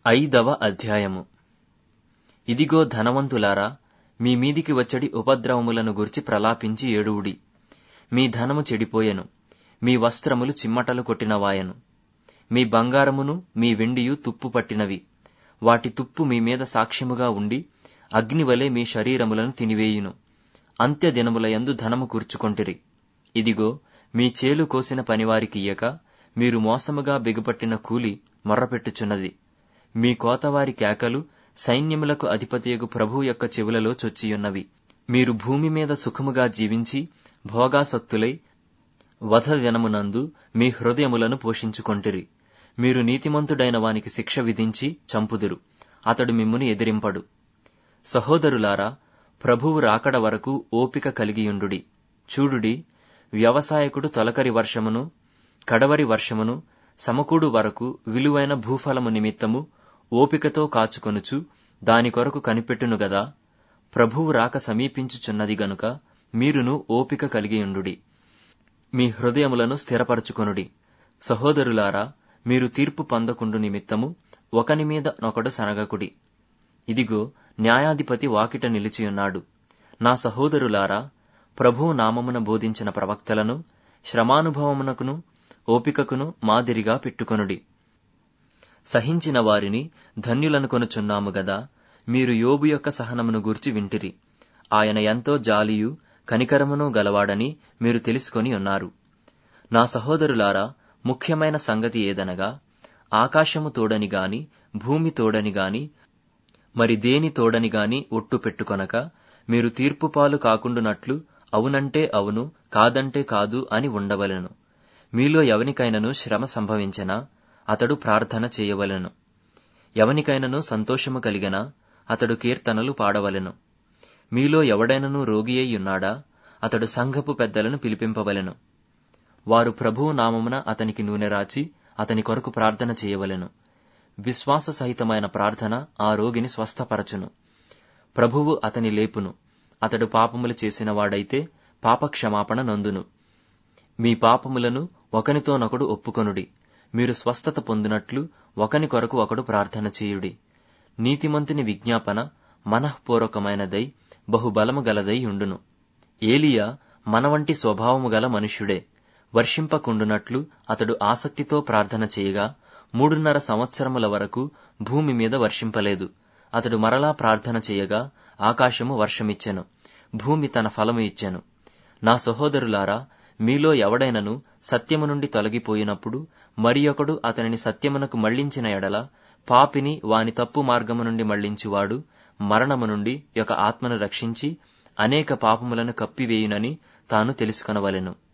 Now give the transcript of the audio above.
ఐదవ అధ్యాయము ఇదిగో ధనవంతులారా మీ మీదికి వచ్చడి ఉపద్రవములను గురించి ప్రలాపించి ఏడువుడి మీ ధనము చెడిపోయెను మీ వస్త్రములు చిమ్మటలు కొట్టినవాయను మీ బంగారమును మీ వెండియు తుప్పు పట్టినవి వాటి తుప్పు మీ మీద సాక్ష్యముగా ఉండి అగ్నివలె మీ శరీరములను తినివేయును అంత్య దినములయందు ధనము కూర్చుకొంటిరి ఇదిగో మీ చేలు కోసిన పనివారికియ్యక మీరు మోసముగా బిగుపట్టిన కూలి మొర్రపెట్టుచున్నది మీ కోతవారి కేకలు సైన్యములకు అధిపతియగు ప్రభు యొక్క చెవులలో చొచ్చియున్నవి మీరు భూమి మీద సుఖముగా జీవించి భోగాసక్తులై వధ దినమునందు మీ హృదయములను పోషించుకొంటిరి మీరు నీతిమంతుడైన వానికి శిక్ష విధించి చంపుదురు అతడు మిమ్మును ఎదిరింపడు సహోదరులారా ప్రభువు రాకడ వరకు ఓపిక కలిగియుండుడి చూడుడి వ్యవసాయకుడు తొలకరి వర్షమును కడవరి వర్షమును సమకూడు వరకు విలువైన భూఫలము నిమిత్తము ఓపికతో కాచుకొనుచు దాని కొరకు కనిపెట్టును గదా ప్రభువు రాక సమీపించుచున్నది గనుక మీరును ఓపిక కలిగియుండుడి మీ హృదయములను స్థిరపరచుకొనుడి సహోదరులారా మీరు తీర్పు పొందకుండు నిమిత్తము ఒకని మీద నొకడు సనగకుడి ఇదిగో న్యాయాధిపతి వాకిట నిలిచియున్నాడు నా సహోదరులారా ప్రభువు నామమున బోధించిన ప్రవక్తలను శ్రమానుభవమునకును ఓపికకును మాదిరిగా పెట్టుకొనుడి సహించిన వారిని ధన్యులనుకొనుచున్నాము గదా మీరు యోబు యొక్క సహనమును గూర్చి వింటిరి ఆయన ఎంతో జాలియు కనికరమును గలవాడని మీరు తెలుసుకొని ఉన్నారు నా సహోదరులారా ముఖ్యమైన సంగతి ఏదనగా ఆకాశము తోడని గాని భూమి తోడని గాని మరి దేని తోడని గాని ఒట్టు పెట్టుకొనక మీరు తీర్పు పాలు కాకుండునట్లు అవునంటే అవును కాదంటే కాదు అని ఉండవలెను మీలో ఎవనికైనను శ్రమ సంభవించనా అతడు ప్రార్థన చేయవలెను ఎవనికైనను సంతోషము కలిగనా అతడు కీర్తనలు పాడవలెను మీలో ఎవడైనను రోగి ఉన్నాడా అతడు సంఘపు పెద్దలను పిలిపింపవలెను వారు ప్రభువు నామమున అతనికి నూనె రాచి అతని కొరకు ప్రార్థన చేయవలెను విశ్వాస సహితమైన ప్రార్థన ఆ రోగిని స్వస్థపరచును ప్రభువు అతని లేపును అతడు పాపములు చేసిన వాడైతే పాపక్షమాపణ నందును మీ పాపములను ఒకనితోనొకడు ఒప్పుకొనుడి మీరు స్వస్థత పొందినట్లు ఒకని కొరకు ఒకడు ప్రార్థన చేయుడి నీతిమంతుని విజ్ఞాపన మనఃపూర్వకమైనదై బహుబలము గలదై ఉండును ఏలియా మన వంటి స్వభావము గల మనుష్యుడే వర్షింపకుండునట్లు అతడు ఆసక్తితో ప్రార్థన చేయగా మూడున్నర సంవత్సరముల వరకు భూమి మీద వర్షింపలేదు అతడు మరలా ప్రార్థన చేయగా ఆకాశము వర్షమిచ్చెను భూమి తన ఫలము ఇచ్చెను నా సహోదరులారా మీలో ఎవడైనను సత్యము నుండి తొలగిపోయినప్పుడు మరియొకడు అతనిని సత్యమునకు మళ్లించిన ఎడల పాపిని వాని తప్పు మార్గము నుండి మళ్లించువాడు మరణము నుండి యొక్క ఆత్మను రక్షించి అనేక పాపములను కప్పివేయునని తాను తెలుసుకొనవలెను